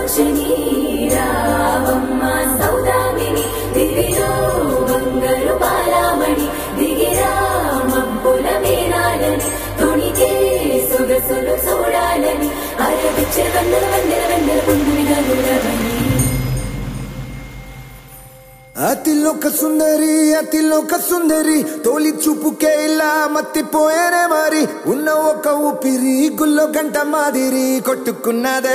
వర్షిణి రావమ్మ సౌదామిని దివిలో బంగారు బాలామణి దిగిరా మబ్బుల మేనాలని తొణికే సొగసులు చూడాలని అరవిచ్చే వందల వందల వందల పొందునిగా గురవని అతిలోక సుందరి అతిలోక సుందరి తోలి చూపుకే ఇలా మత్తిపోయేనే మరి ఉన్న ఒక ఊపిరి గుల్లో గంట మాదిరి కొట్టుకున్నదే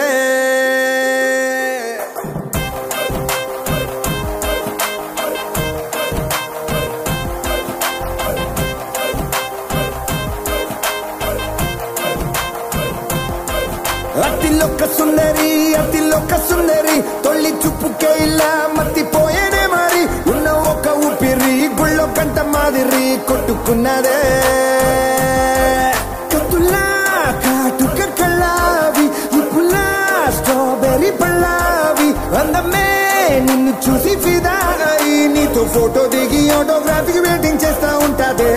అతిలోక సుందరి అతిలోక సుందరి తొలి చూపుకే ఇలా మత్తిపోయేనే మరి ఉన్న ఒక ఊపిరి గుళ్ళో కంట మాదిరి కొట్టుకున్నదే కత్తులా కాటుక కళ్ళావి ఇప్పులా స్ట్రాబెర్రీ పళ్ళావి అందమే నిన్ను చూసి ఫిదా అయి నీతో ఫోటో దిగి ఆటోగ్రాఫీకి వెయిటింగ్ చేస్తా ఉంటాదే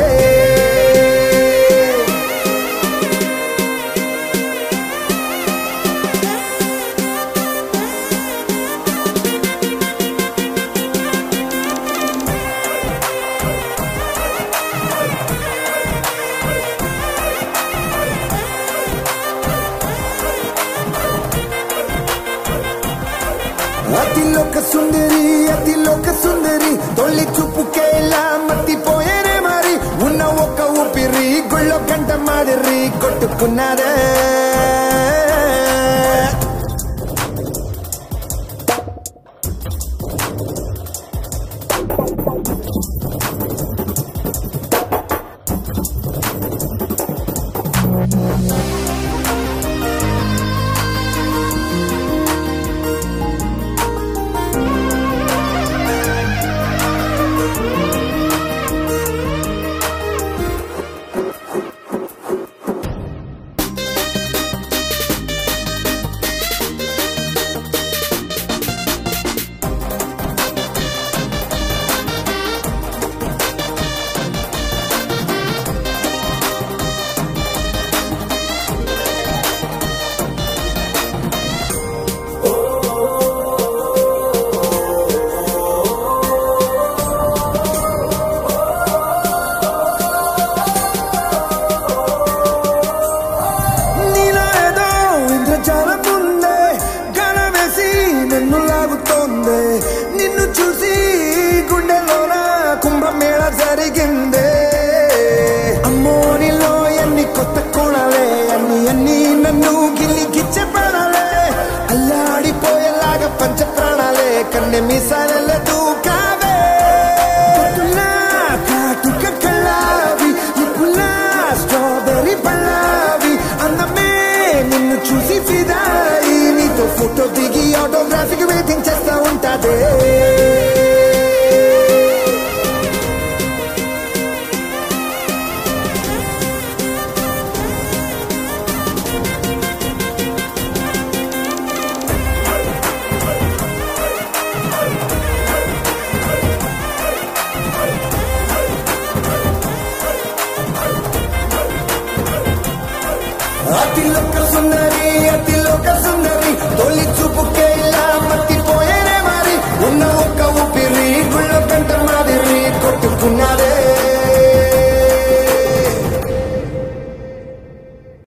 అతిలోక సుందరి అతిలోక సుందరి తొలి చూపుకే ఇలా మత్తిపోయేనే మరి ఉన్న ఒక ఊపిరి గుళ్ళో గంట మాదిరి కొట్టుకున్నదే నీలో ఏదో ఇంద్రజాలం ఉందే గణ వేసి నన్ను లాగుతోందే నిన్ను చూసి గుండెలోన కుంభమేళ జరిగిందే అమ్మో నీలో ఎన్ని కొత్త కోణాలే అన్ని అన్ని నన్ను గిల్లికిచ్చే ప్రాణాలే అల్లాడిపోయేలాగా పంచ ప్రాణాలే కన్నె మీసాల దూకావే పొద్దున్నా కాటుక కళ్ళావి ఇప్పులా స్ట్రాబెర్రీ పళ్ళావి అందమే నిన్ను చూసి ఫిదాయి నీతో ఫోటో దిగి